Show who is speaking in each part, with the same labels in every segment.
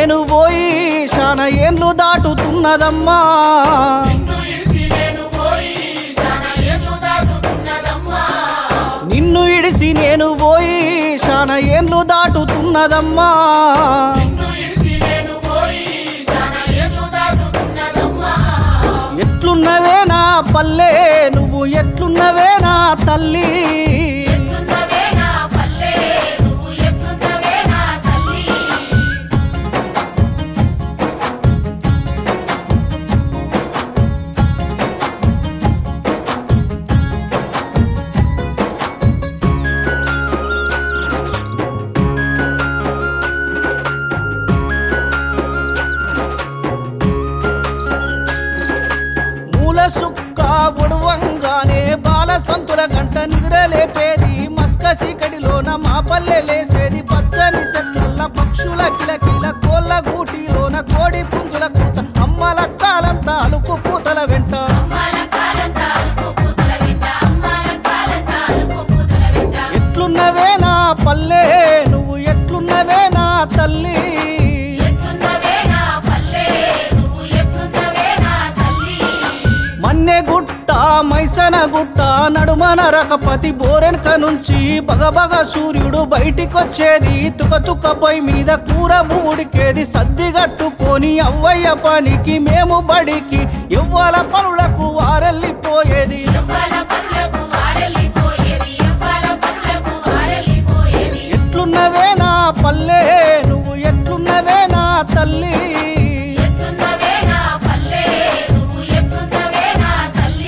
Speaker 1: నేను పోయి శాన ఏండ్లు దాటుతున్నదమ్మా
Speaker 2: నిన్ను ఇడిసి నేను పోయి చాలా ఏళ్ళు దాటుతున్నదమ్మా
Speaker 1: నిన్ను ఇడిసి నేను పోయి శాన ఏండ్లు దాటుతున్నదమ్మా
Speaker 2: నిన్ను ఇడిసి నేను పోయి చాలా ఏళ్ళు దాటుతున్నదమ్మా
Speaker 1: ఎట్లున్నవే నా పల్లె నువ్వు ఎట్లున్నవే నా తల్లి
Speaker 2: ఎట్లున్నవే నా పల్లె నువ్వు ఎట్లున్నవే నా తల్లి
Speaker 1: మూల సుక్క ఒడవంగానే బాల సంతుల గంట నిద్రలేపేది మస్క సీకటిలోన మా పల్లె లేసేది పచ్చని చెట్ల పక్షుల కిలకిల కోళ్ళ గూటిలోన కోడి పుంజుల కూత అమ్మల కాలంతా అలుకు పూతల వెంట
Speaker 2: అమ్మాల కాలంతా అలుకు పూతల వెంట అమ్మాల కాలంతా అలుకు పూతల వెంట
Speaker 1: ఎట్లున్నవే నా పల్లె నువ్వు ఎట్లున్నవే నా తల్లి
Speaker 2: ఎట్లున్నవే నా పల్లె నువ్వు ఎట్లున్నవే నా తల్లి
Speaker 1: మన్నె గుట్ట మైసన గుట్ట నడుమన రకపతి బోరెనక నుంచి బగబగ సూర్యుడు బయటికొచ్చేది తుక తుక పై మీద కూర మూడికేది సద్ది కట్టుకొని అవ్వయ్య పనికి మేము బడికి ఎవ్వల పనులకు వారెళ్ళిపోయేది
Speaker 2: ఎవ్వల పనులకు వారెళ్ళిపోయేది ఎవ్వల పనులకు వారెళ్ళిపోయేది
Speaker 1: ఎట్లున్నవే నా పల్లె నువ్వు ఎట్లున్నవే నా తల్లి
Speaker 2: ఎట్లున్నవే నా పల్లె నువ్వు ఎట్లున్నవే నా తల్లి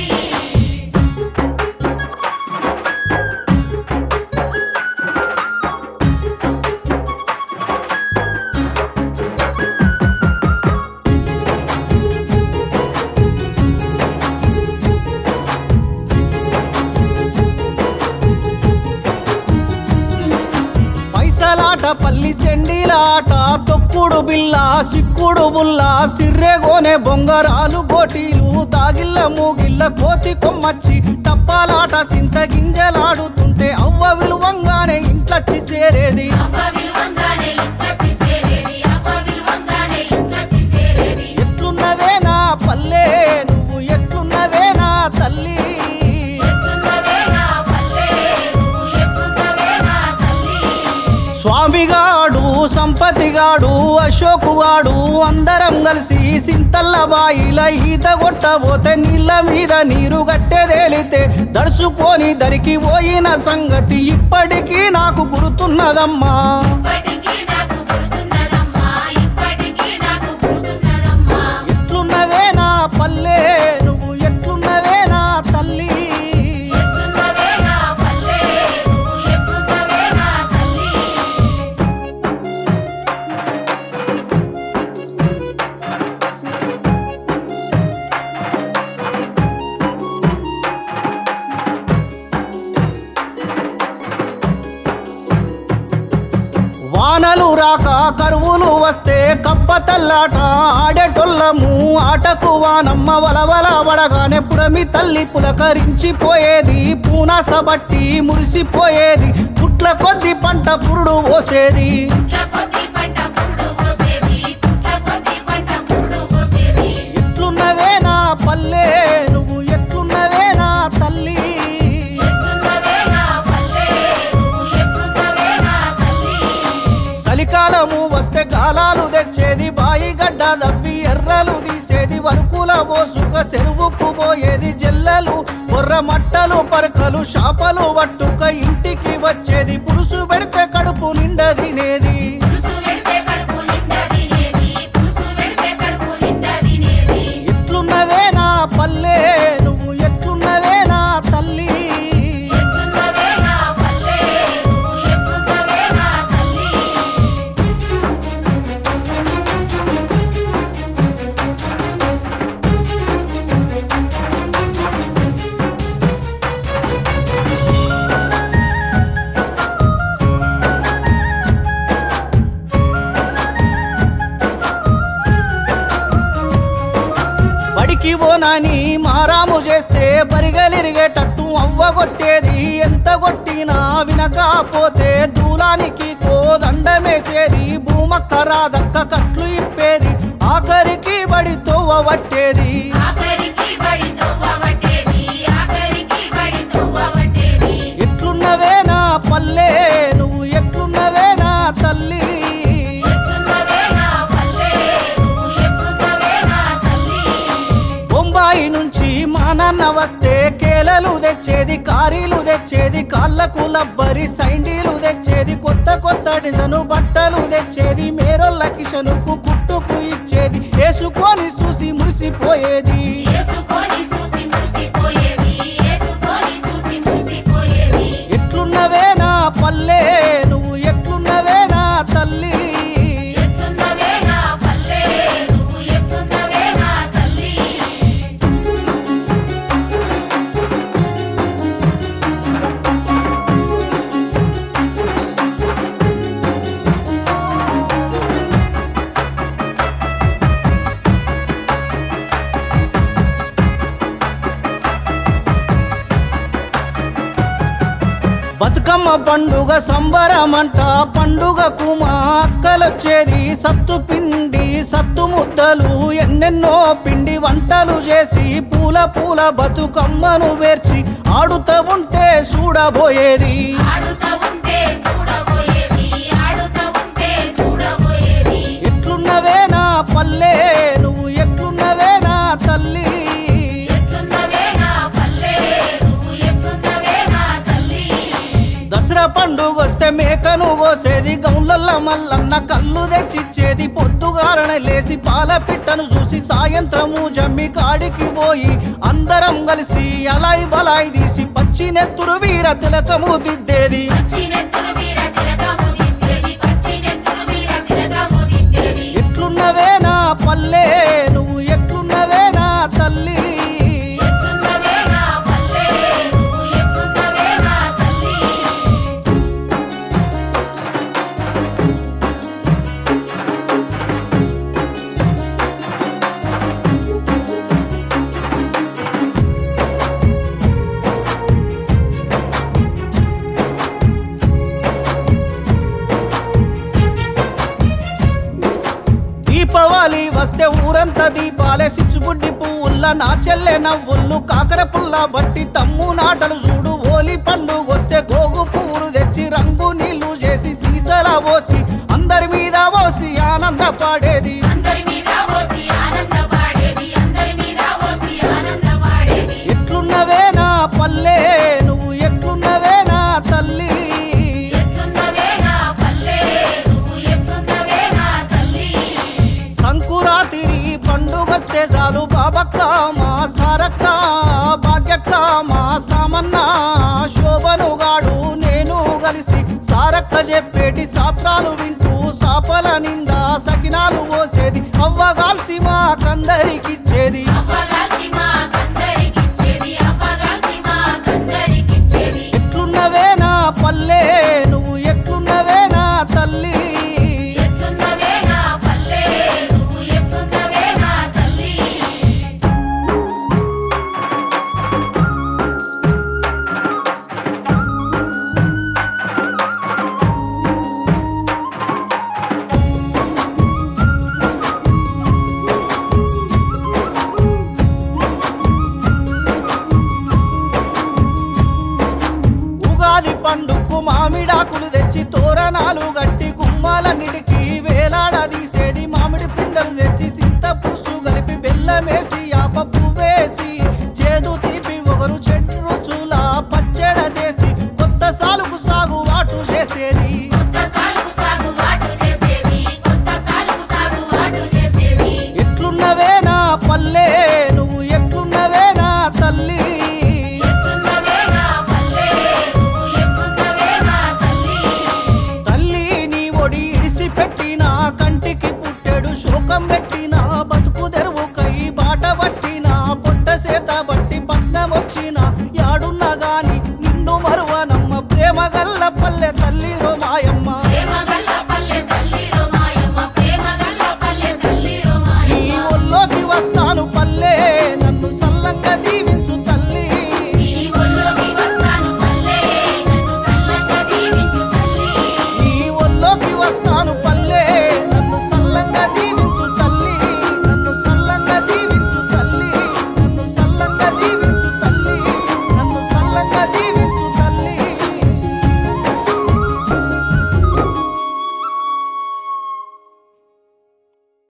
Speaker 1: పైసలాట పల్లి సెండిలాట తొక్కుడు బిల్ల సిక్కుడు బుల్ల సిర్రెగోనె బొంగరాలు గోటీలు దాగిల్ల మూగిల్ల కోతి కొమ్మచ్చి టప్పాలాట సింత గింజలాడుతుంటే అవ్వ విలువంగానే ఇంట్లచ్చి చేరేది
Speaker 2: అవ్వ విలువంగానే ఇంట్లోకి చేరేది అవ్వ విలువంగానే ఇంట్లోకి చేరేది
Speaker 1: ఎట్లున్నవే నా పల్లె నువ్వు ఎట్లున్నవే నా తల్లి
Speaker 2: ఎట్లున్నవే నా పల్లె నువ్వు ఎట్లున్నవే నా తల్లి
Speaker 1: స్వామిగాడు సంపతిగాడు అశోకుగాడు అందరం కలిసి సింతల్ల బాయిల ఈత కొట్టబోతే నీళ్ళ మీద నీరు గట్టెదేలితే దడుచుకొని దరికి పోయిన సంగతి ఇప్పటికీ నాకు గుర్తున్నదమ్మా
Speaker 2: ఇప్పటికీ నాకు గుర్తున్నదమ్మా ఇప్పటికీ నాకు గుర్తున్నదమ్మా
Speaker 1: ఎట్లున్నవే నా పల్లె నువ్వు ఎట్లున్నవే నా తల్లి
Speaker 2: ఎట్లున్నవే నా పల్లె నువ్వు ఎట్లున్నవే నా తల్లి
Speaker 1: వానలు రాక కరువులు వస్తే కప్ప తల్లాట ఆడేటొల్లము ఆటకు వానమ్మ వలవల వడగానే పుడమి తల్లి పులకరించిపోయేది పూనాస బట్టి మురిసిపోయేది పుట్ల కొద్ది పంట పురుడు పోసేది
Speaker 2: పుట్ల కొద్ది పంట పురుడు పోసేది పుట్ల కొద్ది పంట పురుడు పోసేది
Speaker 1: ఎట్లున్నవే నా పల్లె నువ్వు ఎట్లున్నవే నా తల్లి
Speaker 2: ఎట్లున్నవే నా పల్లె నువ్వు ఎట్లున్నవే నా తల్లి
Speaker 1: చలికాలము వస్తే గాలాలు తెచ్చేది బాయి గడ్డ దవ్వి ఎర్రలు తీసేది వరుకుల పోసుక చెరువుకు పోయేది జల్లలు బొర్ర మట్టలు పరకలు షాపలు పట్టుక ఇంటికి వచ్చేది పురుసు పెడితే కడుపు నిండా తినేది
Speaker 2: పులుసు పెడితే కడుపు నిండా తినేది పులుసు పెడితే కడుపు నిండా తినేది
Speaker 1: ఎట్లున్నవే నా పల్లె నువ్వు ఎట్లున్నవే నా తల్లి
Speaker 2: ఎట్లున్నవే నా పల్లె నువ్వు ఎట్లున్నవే నా తల్లి
Speaker 1: బడికి పోనని మారాము చేస్తే బరిగలిరిగేటట్టు అవ్వ కొట్టేది ఎంత కొట్టినా వినకపోతే దూలానికి కోదండమేసేది భూమక్క రాదక్క కట్లు పట్టేది
Speaker 2: ఆఖరికి బడి దువ్వబట్టేది ఆఖరికి బడి దువ్వబట్టేది
Speaker 1: ఎట్లున్నవే నా పల్లె నువ్వు ఎట్లున్నవే నా తల్లి
Speaker 2: ఎట్లున్నవే నా పల్లె నువ్వు ఎట్లున్నవే నా తల్లి
Speaker 1: బొంబాయి నుంచి మా నాన్న వస్తే కేలలు తెచ్చేది కారీలు తెచ్చేది కాళ్ళకు లబ్బరి సైండీలు తెచ్చేది కొత్త కొత్త డిజను బట్టలు తెచ్చేది మేరొల్ల కిషనుకు కుట్టుకు ఇచ్చేది వేసుకొని చూసి మురిసిపోయేది
Speaker 2: యేసుకొని చూసి మురిసిపోయేది యేసుకొని చూసి మురిసిపోయేది
Speaker 1: ఎట్లున్నవే నా పల్లె నువ్వు ఎట్లున్నవే నా తల్లి
Speaker 2: ఎట్లున్నవే నా పల్లె నువ్వు ఎట్లున్నవే నా తల్లి
Speaker 1: బతుకమ్మ పండుగ సంబరమంట పండుగకు మా అక్కలొచ్చేది సత్తు పిండి సత్తు ముద్దలు ఎన్నెన్నో పిండి వంటలు చేసి పూల పూల బతుకమ్మను వేర్చి ఆడుతూ ఉంటే చూడబోయేది
Speaker 2: ఆడుతా ఉంటే చూడబోయేది ఆడుతా ఉంటే చూడబోయేది
Speaker 1: ఎట్లున్నవే నా పల్లె నువ్వు ఎట్లున్నవే నా తల్లి
Speaker 2: ఎట్లున్నవే నా పల్లె నువ్వు ఎట్లున్నవే నా తల్లి
Speaker 1: దసరా పండుగ వస్తే మేకను కోసేది గౌన్లల్ల మల్లన్న కళ్ళు తెచ్చిచ్చేది పొద్దుగారణ లేసి పాల పిట్టను చూసి సాయంత్రము జమ్మి కాడికి పోయి అందరం కలిసి అలాయి బలాయి తీసి పచ్చి నెత్తురు వీర తిలకము దిద్దేది
Speaker 2: పచ్చి నెత్తురు వీర తిలకము దిద్దేది పచ్చి నెత్తురు వీర తిలకము దిద్దేది
Speaker 1: ఎట్లున్నవే నా పల్లె నువ్వు ఎట్లున్నవే నా తల్లి
Speaker 2: ఎట్లున్నవే నా పల్లె నువ్వు ఎట్లున్నవే నా తల్లి
Speaker 1: దీపావళి వస్తే ఊరంతా దీపాలే సిచ్చుబుడ్డి పువ్వుల్ల నా చెల్లె నవ్వుళ్ళు కాకర పుల్ల బట్టి తమ్ము నాటలు చూడు ఓలి పండు వస్తే గోగు పువ్వులు తెచ్చి రంగు నీళ్లు చేసి సీసలా పోసి అందరి మీద పోసి ఆనంద పాడేది
Speaker 2: అందరి మీద పోసి ఆనంద పాడేది అందరి మీద పోసి ఆనంద పాడేది
Speaker 1: ఎట్లున్నవే నా పల్లె నువ్వు ఎట్లున్నవే నా తల్లి
Speaker 2: ఎట్లున్నవే నా పల్లె నువ్వు ఎట్లున్నవే నా తల్లి
Speaker 1: సంకురాతిరి పండుగస్తే చాలు బాబక్క మా సారక్క భాగ్యక్క మా సామన్న శోభనుగాడు నేను కలిసి సారక్క చెప్పేటి సాత్రాలు వింటూ సాపల నిండా సకినాలు పోసేది అవ్వగాల్సి మా కందరికిచ్చేది
Speaker 2: అవ్వగాల్సి మా కందరికిచ్చేది అవ్వగాల్సి మా కందరికిచ్చేది
Speaker 1: ఎట్లున్నవే నా పల్లె నువ్వు ఎట్లున్నవే నా తల్లి
Speaker 2: ఎట్లున్నవే నా పల్లె నువ్వు ఎట్లున్నవే నా తల్లి
Speaker 1: ఉగాది పండుగకు మామిడాకులు తెచ్చి తోరణాలు గట్టి గుమ్మాలన్నిటికీ వేలాడదీసేది మామిడి పిండలు తెచ్చి సింత పులుసు కలిపి బెల్లమేసి ఆప పువ్వేసి చేదు తీపి ఒకరు చెట్టు రుచుల పచ్చడ చేసి కొత్త సాలుకు సాగు వాటు చేసేది
Speaker 2: కొత్త సాలుకు సాగు వాటు చేసేది కొత్త సాలుకు సాగు వాటు చేసేది
Speaker 1: ఎట్లున్నవే నా పల్లె నువ్వు ఎట్లున్నవే నా తల్లి
Speaker 2: ఎట్లున్నవే నా పల్లె నువ్వు ఎట్లున్నవే నా తల్లి
Speaker 1: తల్లి నీ ఒడి ఇడిసి పెట్టిన కంటికి పుట్టెడు శోకం పెట్టిన బతుకు తెరువుకై బాట పట్టిన పొట్ట సేత బట్టి పట్నం వచ్చిన యాడున్నా గాని నిన్ను మరువనమ్మ ప్రేమ గల్ల పల్లె